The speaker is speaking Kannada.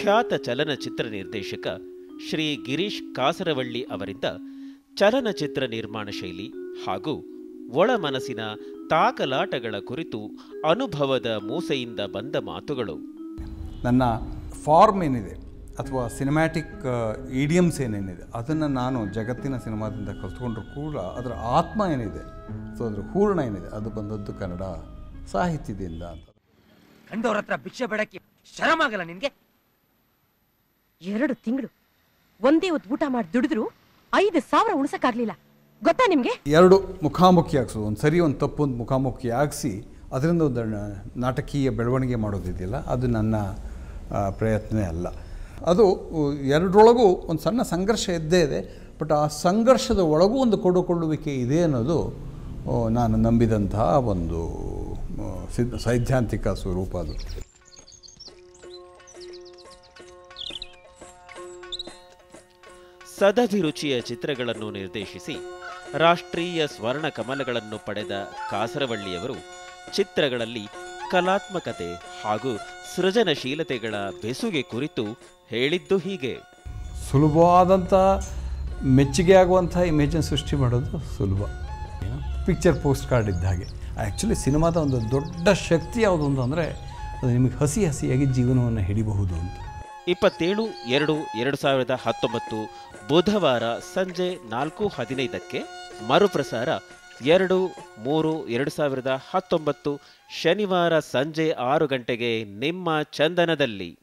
ಖ್ಯಾತ ಚಲನಚಿತ್ರ ನಿರ್ದೇಶಕ ಶ್ರೀ ಗಿರೀಶ್ ಕಾಸರವಳ್ಳಿ ಅವರಿಂದ ಚಲನಚಿತ್ರ ನಿರ್ಮಾಣ ಶೈಲಿ ಹಾಗೂ ಒಳ ಮನಸ್ಸಿನ ತಾಕಲಾಟಗಳ ಕುರಿತು ಅನುಭವದ ಮೂಸೆಯಿಂದ ಬಂದ ಮಾತುಗಳು ನನ್ನ ಫಾರ್ಮ್ ಏನಿದೆ ಅಥವಾ ಸಿನಿಮ್ಯಾಟಿಕ್ ಈಡಿಯಮ್ಸ್ ಏನೇನಿದೆ ಅದನ್ನು ನಾನು ಜಗತ್ತಿನ ಸಿನಿಮಾದಿಂದ ಕಲ್ತ್ಕೊಂಡ್ರೂ ಕೂಡ ಅದರ ಆತ್ಮ ಏನಿದೆ ಸೊ ಅದರ ಹೂರ್ಣ ಏನಿದೆ ಅದು ಬಂದದ್ದು ಕನ್ನಡ ಸಾಹಿತ್ಯದಿಂದ ಅಂತ ಕಂಡವ್ರ ಹತ್ರ ಭಿಕ್ಷೆ ಬೇಡಕ್ಕೆ ಶರಮ್ ಆಗಲ್ಲ ನಿನ್ಗೆ ಎರಡು ತಿಂಗಳು ಒಂದೇ ಹೊತ್ತು ಊಟ ಮಾಡಿ ದುಡಿದ್ರು ಐದು ಸಾವಿರ ಉಳಿಸಕ್ಕಾಗ್ಲಿಲ್ಲ ಗೊತ್ತಾ ನಿಮ್ಗೆ ಎರಡು ಮುಖಾಮುಖಿ ಆಗಿಸೋದು ಒಂದು ಸರಿ ಒಂದು ತಪ್ಪು ಒಂದು ಮುಖಾಮುಖಿ ಆಗಿಸಿ ಅದರಿಂದ ಒಂದು ನ- ನಾಟಕೀಯ ಬೆಳವಣಿಗೆ ಮಾಡೋದಿದೆಯಲ್ಲ ಅದು ನನ್ನ ಆ, ಪ್ರಯತ್ನವೇ ಅಲ್ಲ ಅದು ಉ, ಎರಡರೊಳಗೂ ಒಂದು ಸಣ್ಣ ಸಂಘರ್ಷ ಇದ್ದೇ ಇದೆ ಬಟ್ ಆ ಸಂಘರ್ಷದ ಒಳಗೂ ಒಂದು ಕೊಡುಕೊಳ್ಳುವಿಕೆ ಇದೆ ಅನ್ನೋದು ಆ, ನಾನು ನಂಬಿದಂತಹ ಒಂದು ಆ, ಸಿದ್ಧ ಸೈದ್ಧಾಂತಿಕ ಸ್ವರೂಪ ಅದು ಸದಭಿರುಚಿಯ ಚಿತ್ರಗಳನ್ನು ನಿರ್ದೇಶಿಸಿ ರಾಷ್ಟ್ರೀಯ ಸ್ವರ್ಣ ಕಮಲಗಳನ್ನು ಪಡೆದ ಕಾಸರವಳ್ಳಿಯವರು ಚಿತ್ರಗಳಲ್ಲಿ ಕಲಾತ್ಮಕತೆ ಹಾಗೂ ಸೃಜನಶೀಲತೆಗಳ ಬೆಸುಗೆ ಕುರಿತು ಹೇಳಿದ್ದು ಹೀಗೆ ಸುಲಭವಾದಂಥ ಮೆಚ್ಚುಗೆ ಆಗುವಂಥ ಇಮೇಜನ್ನು ಸೃಷ್ಟಿ ಮಾಡೋದು ಸುಲಭ ಪಿಕ್ಚರ್ ಪೋಸ್ಟ್ ಕಾರ್ಡ್ ಇದ್ದ ಹಾಗೆ ಆ್ಯಕ್ಚುಲಿ ಸಿನಿಮಾದ ಒಂದು ದೊಡ್ಡ ಶಕ್ತಿ ಯಾವುದು ಅಂತಂದರೆ ಅದು ನಿಮಗೆ ಹಸಿ ಹಸಿಯಾಗಿ ಜೀವನವನ್ನು ಹಿಡಿಬಹುದು ಅಂತ ಇಪ್ಪತ್ತೇಳು ಎರಡು ಎರಡು ಸಾವಿರದ ಹತ್ತೊಂಬತ್ತು ಬುಧವಾರ ಸಂಜೆ ನಾಲ್ಕು ಹದಿನೈದಕ್ಕೆ ಮರುಪ್ರಸಾರ ಎರಡು ಮೂರು ಎರಡು ಸಾವಿರದ ಹತ್ತೊಂಬತ್ತು ಶನಿವಾರ ಸಂಜೆ ಆರು ಗಂಟೆಗೆ ನಿಮ್ಮ ಚಂದನದಲ್ಲಿ